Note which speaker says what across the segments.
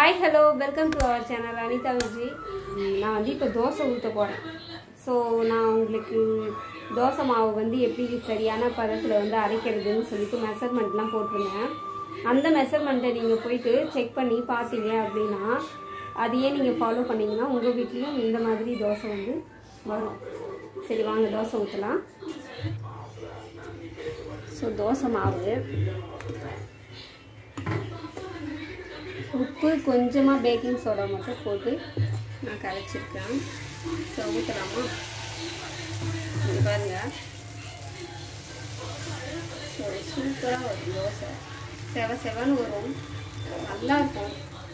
Speaker 1: hi hello welcome to our channel Anitha Viji நான் வந்து இப்போ தோசை ஊற்ற போகிறேன் ஸோ நான் உங்களுக்கு தோசை மாவு வந்து எப்படி சரியான பதத்தில் வந்து அரைக்கிறதுன்னு சொல்லிட்டு மெஷர்மெண்ட்லாம் போட்டிருந்தேன் அந்த மெஷர்மெண்ட்டை நீங்கள் போயிட்டு செக் பண்ணி பார்த்தீங்க அப்படின்னா அதையே நீங்கள் ஃபாலோ பண்ணீங்கன்னா உங்கள் வீட்லேயும் இந்த மாதிரி தோசை வந்து வரும் சரி வாங்க தோசை ஊற்றலாம் ஸோ தோசை மாவு உப்பு கொஞ்சமாக பேக்கிங் சோடா மட்டும் போட்டு நான் கரைச்சிருக்கேன் ஸோ ஊற்றலாமா இங்கே பாருங்க ஸோ சூப்பராக வரும் தோசை செவ செவன்னு வரும் நல்லா இருக்கும்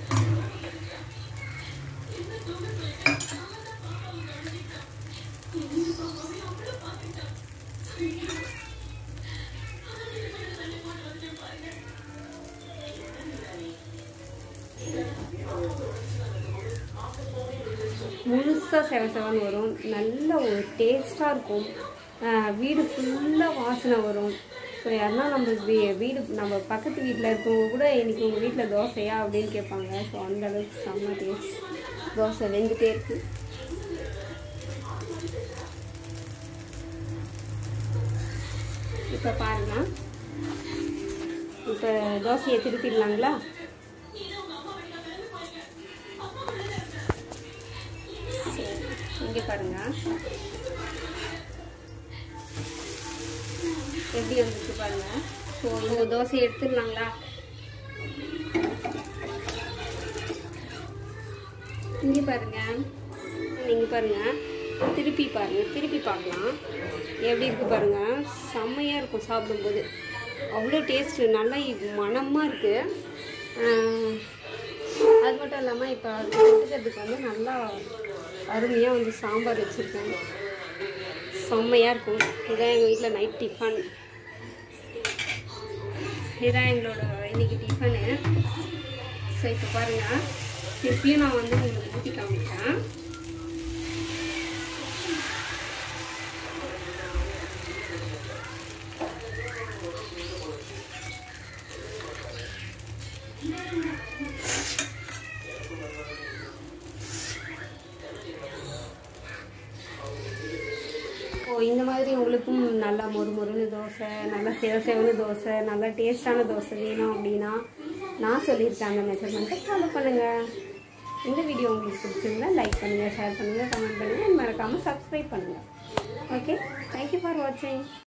Speaker 1: முழுசாக செவ செவன்னு வரும் நல்ல ஒரு டேஸ்ட்டாக இருக்கும் ஆஹ் வீடு ஃபுல்லாக வாசனை வரும் ஸோ யாருன்னா நம்ம வீ- வீடு நம்ம பக்கத்து வீட்டில் இருக்கவங்க கூட இன்னைக்கு உங்கள் வீட்டில் தோசையா அப்படின்னு கேட்பாங்க ஸோ அந்த அளவுக்கு செம்ம டேஸ்ட் தோசை வெந்துட்டே இருக்கு இப்போ பாருங்க இப்போ தோசையை திருப்பிடலாங்களா இங்கே பாருங்க எப்படி வந்துருக்கு பாருங்க ஸோ இந்த தோசை எடுத்துடலாங்களா இங்கே பாருங்க இங்கே பாருங்க திருப்பி பாருங்க திருப்பி பார்க்கலாம் எப்படி இருக்கு பாருங்க செம்மையாக இருக்கும் சாப்பிடும்போது அவ்வளோ டேஸ்ட்டு நல்லா மணமாக இருக்குது அது மட்டும் இல்லாமல் இப்போ தொட்டுக்கிறதுக்கு வந்து நல்லா அருமையாக வந்து சாம்பார் வச்சுருக்கேன் செம்மையாக இருக்கும் இதான் எங்கள் வீட்டில் நைட் டிஃபன் இதான் எங்களோட இன்னைக்கு டிஃபனு ஸோ இப்போ பாருங்கள் திருப்பியும் நான் வந்து உங்களுக்கு ஊற்றி காமிக்கிறேன் ஓ இந்த மாதிரி உங்களுக்கும் நல்லா மொறு மொறுன்னு தோசை நல்லா செவ செவனு தோசை நல்லா டேஸ்டான தோசை வேணும் அப்படின்னா நான் சொல்லியிருக்கேன் அந்த மெஷர்மெண்ட்டை ஃபாலோ பண்ணுங்கள் இந்த வீடியோ உங்களுக்கு பிடிச்சிருந்தா லைக் பண்ணுங்கள் ஷேர் பண்ணுங்கள் கமெண்ட் பண்ணுங்கள் மறக்காமல் சப்ஸ்கிரைப் பண்ணுங்கள் ஓகே தேங்க்யூ ஃபார் வாட்சிங்